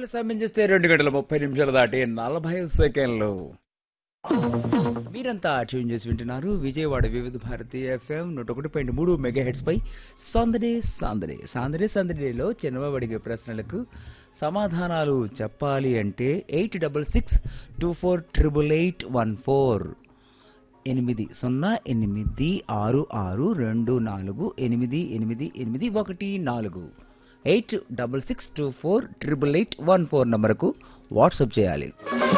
సమయం చేస్తే రెండు గంటల ముప్పై నిమిషాలు దాటి నలభై సెకండ్లు మీరంతా ట్యూన్ చేసి వింటున్నారు విజయవాడ వివిధ భారతి ఎఫ్ఎం నూట ఒకటి పాయింట్ మూడు మెగా హెడ్స్ పై సందడే సందడే సందడే సందడిలో చిన్నబాబు అడిగే ప్రశ్నలకు సమాధానాలు చెప్పాలి అంటే eight double six two four triple eight one four ఎనిమిది సున్నా ఎనిమిది ఆరు ఆరు రెండు నాలుగు ఎనిమిది ఎనిమిది ఎనిమిది ఒకటి నాలుగు eight double six two four triple eight one four నంబర్కు వాట్సాప్ చేయాలి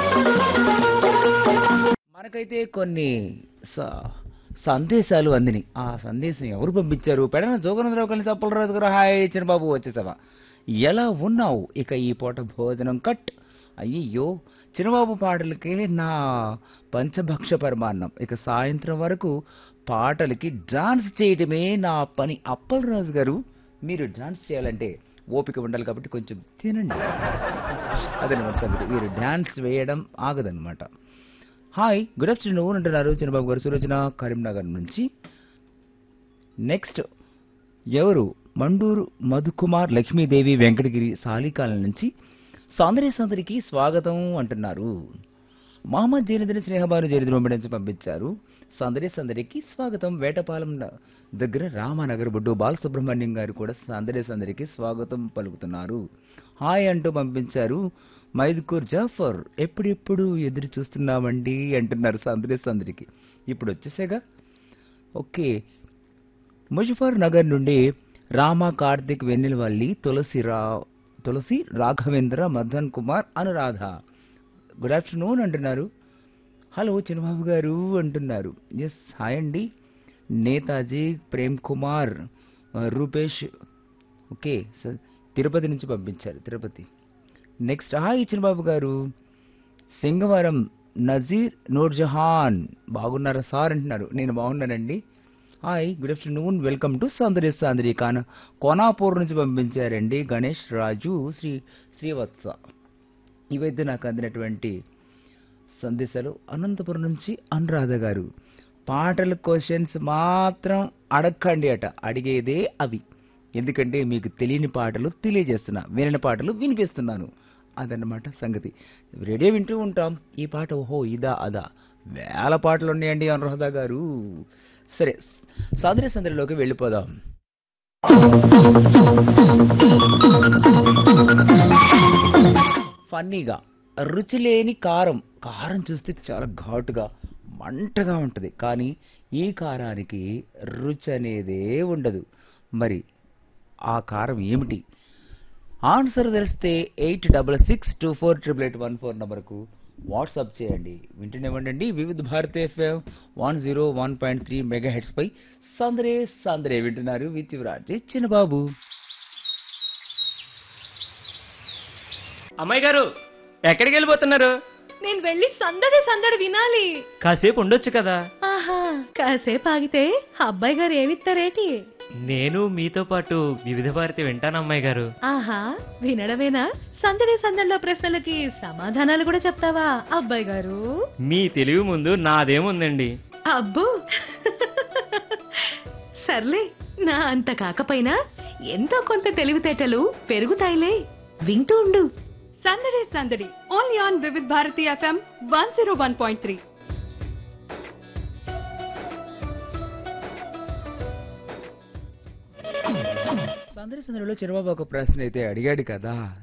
మనకైతే కొన్ని స- సందేశాలు అందినాయి ఆ సందేశం ఎవరు పంపించారు పెడన జోగనందరావు కలిసి అప్పలరాజు గారు హాయ్ చిన్నబాబు వచ్చేసావా ఎలా ఉన్నావు ఇక ఈ పూట భోజనం కట్ అయ్యో చిన్నబాబు పాటలకి నా పంచభక్ష పరమాన్నం ఇక సాయంత్రం వరకు పాటలకి డాన్స్ చేయటమే నా పని అప్పలరాజు గారు మీరు డాన్స్ చేయాలంటే ఓపిక ఉండాలి కాబట్టి కొంచెం తినండి అదనమాట సంగతి మీరు డాన్స్ వేయడం ఆగదనమాట హాయ్ గుడ్ ఆఫ్టర్నూన్ అంటున్నారు చిన్నబాబు గారు సులోచన కరీంనగర్ నుంచి నెక్స్ట్ ఎవరు మండూరు మధుకుమార్ లక్ష్మీదేవి వెంకటగిరి సాలికాల నుంచి సౌందర్య సందరికి స్వాగతం అంటున్నారు మహమ్మద్ జైనదిని స్నేహబాను జైనదిని పంపించి పంపించారు సౌందర్య సందరికి స్వాగతం వేటపాలెం న- దగ్గర రామానగర్ బొడ్డు బాలసుబ్రహ్మణ్యం గారు కూడా సౌందర్య సందరికి స్వాగతం పలుకుతున్నారు హాయ్ అంటూ పంపించారు మైదుకూర్ జాఫర్ ఎప్పుడెప్పుడు ఎదురు చూస్తున్నామండి అంటున్నారు సౌందర్య సందరికి ఇప్పుడు వచ్చేసేగా ఓకే ముజఫర్ నగర్ నుండి రామ కార్తిక్ వెన్నెలవల్లి తులసి రా తులసి రాఘవేంద్ర మదన్ కుమార్ అనురాధ గుడ్ ఆఫ్టర్నూన్ అంటున్నారు హలో చిన్నబాబు గారు అంటున్నారు ఎస్ హాయ్ అండి నేతాజీ ప్రేమ్ కుమార్ ఆ, రూపేష్ ఓకే స- తిరుపతి నుంచి పంపించారు తిరుపతి నెక్స్ట్ హాయ్ చిన్నబాబు గారు సింగవరం నజీర్ నూర్జహాన్ బాగున్నారా సార్ అంటున్నారు నేను బాగున్నానండి hi good afternoon welcome to Soundarya సాందరి కాన కోనాపూర్ నుంచి పంపించారండి గణేష్ రాజు శ్రీ శ్రీవత్స ఇవైతే నాకు అందినటువంటి సందేశాలు అనంతపురం నుంచి అనురాధ గారు పాటల క్వశ్చన్స్ మాత్రం అడగండి అట అడిగేదే అవి ఎందుకంటే మీకు తెలియని పాటలు తెలియజేస్తున్నా వినని పాటలు వినిపిస్తున్నాను అదన్నమాట సంగతి రేడియో వింటూ ఉంటాం ఈ పాట ఓహో ఇదా అదా వేల పాటలు ఉన్నాయండి అనురాధ గారు సరే సాదర సందడిలోకి వెళ్ళిపోదాం ఫన్నీగా రుచి లేని కారం కారం చూస్తే చాలా ఘాటుగా మంటగా ఉంటుంది కానీ ఈ కారానికి రుచి అనేదే ఉండదు మరి ఆ కారం ఏమిటి ఆన్సర్ తెలిస్తే eight double six two four triple eight one four నంబర్కు వాట్సాప్ చేయండి వింటూనేవ్వండి Vividh Bharati FM one zero one point three megahertz పై సందరే సందరే వింటున్నారు విత్ యువరాజ్ చిన్నబాబు అమ్మాయి గారు ఎక్కడికి వెళ్ళిపోతున్నారు నేను వెళ్ళి సందడి సందడి వినాలి కాసేపు ఉండొచ్చు కదా ఆహా కాసేపు ఆగితే అబ్బాయి గారు ఏమిస్తారేటి నేను మీతో పాటు వివిధ భారతి వింటాను అమ్మాయి గారు ఆహా వినడమేనా సందడి సందడిలో ప్రశ్నలకి సమాధానాలు కూడా చెప్తావా అబ్బాయి గారు మీ తెలివి ముందు నాదేముందండి అబ్బో సర్లే నా అంత కాకపోయినా ఎంతో కొంత తెలివితేటలు పెరుగుతాయిలే వింటూ ఉండు సందడి సందడి only on Vividh Bharati FM one zero one point three సందరి సందడిలో చిన్నబాబు ఒక ప్రశ్న అయితే అడిగాడు కదా